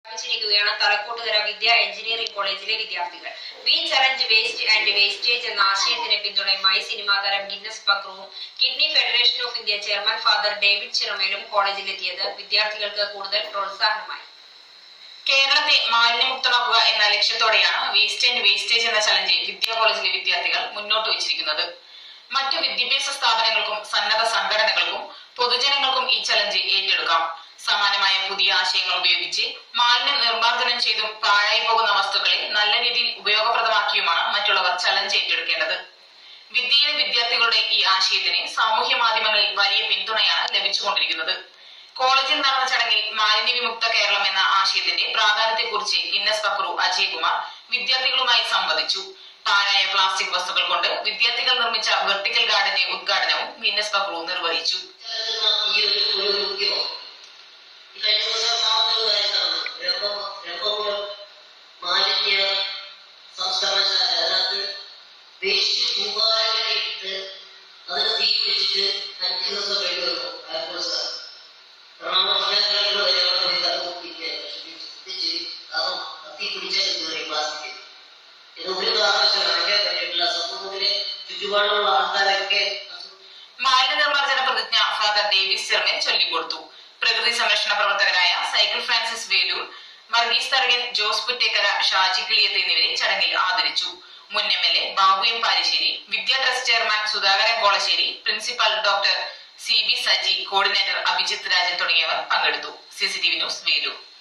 സ്ഥാപിച്ചിരിക്കുകയാണ് തലക്കോട്ടുകര വിദ്യ engineering കോളേജിലെ വിദ്യാർത്ഥികൾ we challenge waste and wastage എന്ന ആശയത്തിന് പിന്തുണയുമായി സിനിമാ താരം ഗിന്നസ് ബക്രുവും kidney federation of India chairman father David ചിറമേലും കോളേജിലെത്തിയത് വിദ്യാർത്ഥികൾക്ക് കൂടുതൽ പ്രോത്സാഹനമായി കേരളത്തെ മാലിന്യമുക്തമാക്കുക എന്ന ലക്ഷ്യത്തോടെയാണ് വേസ്റ്റ് ആൻഡ് വേസ്റ്റേജ് എന്ന ചലഞ്ച് വിദ്യാ കോളേജിലെ വിദ്യാർത്ഥികൾ മുന്നോട്ട് വച്ചിരിക്കുന്നത് മറ്റു വിദ്യാഭ്യാസ സ്ഥാപനങ്ങൾക്കും സന്നദ്ധ സംഘടനകൾക്കും പൊതുജനങ്ങൾക്കും ഈ ചലഞ്ച് ഏറ്റെടുക്കാം സമാനമായ പുതിയ ആശയങ്ങൾ ഉപയോഗിച്ച് മാലിന്യം നിർമ്മാർജ്ജനം ചെയ്തും പാഴായി പോകുന്ന വസ്തുക്കളെ നല്ല രീതിയിൽ ഉപയോഗപ്രദമാക്കിയുമാണ് മറ്റുള്ളവർ ചലഞ്ച് ഏറ്റെടുക്കേണ്ടത് വിദ്യയിലെ വിദ്യാർത്ഥികളുടെ ഈ ആശയത്തിന് സാമൂഹ്യ മാധ്യമങ്ങളിൽ വലിയ പിന്തുണയാണ് ലഭിച്ചുകൊണ്ടിരിക്കുന്നത് കോളേജിൽ നടന്ന ചടങ്ങിൽ മാലിന്യ വിമുക്ത കേരളം എന്ന ആശയത്തിന്റെ പ്രാധാന്യത്തെക്കുറിച്ച് ഗിന്നസ് ബക്രു അജയ്കുമാർ വിദ്യാർത്ഥികളുമായി സംവദിച്ചു പാഴായ പ്ലാസ്റ്റിക് വസ്തുക്കൾ കൊണ്ട് വിദ്യാർത്ഥികൾ നിർമ്മിച്ച വെർട്ടിക്കൽ ഗാർഡന്റെ ഉദ്ഘാടനവും ഗിന്നസ് ബക്രു നിർവഹിച്ചു ഈ ഒരു ഒരു ഉദ്യമം ഈ കഴിഞ്ഞ ദിവസം മാവുന്നതായിട്ടാണ് രംഭം രംഭപുരം മാലിന്യ സംസ്കരണശാല അതിനകത്ത് വേസ്റ്റ് കൂമ്പാരങ്ങൾ ഇട്ട് അതിന് തീ പിടിച്ചിട്ട് അഞ്ച് ദിവസം കഴിഞ്ഞു വന്നു ആലപ്പുഴ സാർ എറണാകുളം ജില്ലാ വരെ അവിടെ പോയി കഥ കുത്തിയിട്ട് ശ്രദ്ധിച്ച് അത് കത്തി പിടിച്ചാൽ പറയും പ്ലാസ്റ്റിക് ഇത് ഒരു കാരണവശാലും അടയ്ക്കാൻ പറ്റിയിട്ടില്ല സമൂഹത്തിലെ ചുറ്റുപാടുള്ള ആൾക്കാരൊക്കെ അസു- മാലിന്യ നിർമ്മാർജ്ജന പ്രതിജ്ഞ ഫാദർ ഡേവിസ് ചെർമൻ ചൊല്ലിക്കൊടുത്തു പ്രകൃതി സംരക്ഷണ പ്രവർത്തകരായ സൈക്കിൾ ഫ്രാൻസിസ് വേലൂർ വർഗീസ് തറകൻ ജോസ് പുറ്റേക്കര ഷാജി കിളിയത്ത് എന്നിവരെ ചടങ്ങിൽ ആദരിച്ചു മുൻ M L A Babu M Palissery Vidya trust chairman Sudhakaran Kolassery principal doctor C B Saji coordinator Abhijith Rajan തുടങ്ങിയവർ പങ്കെടുത്തു സിസിടിവി ന്യൂസ് വേലൂർ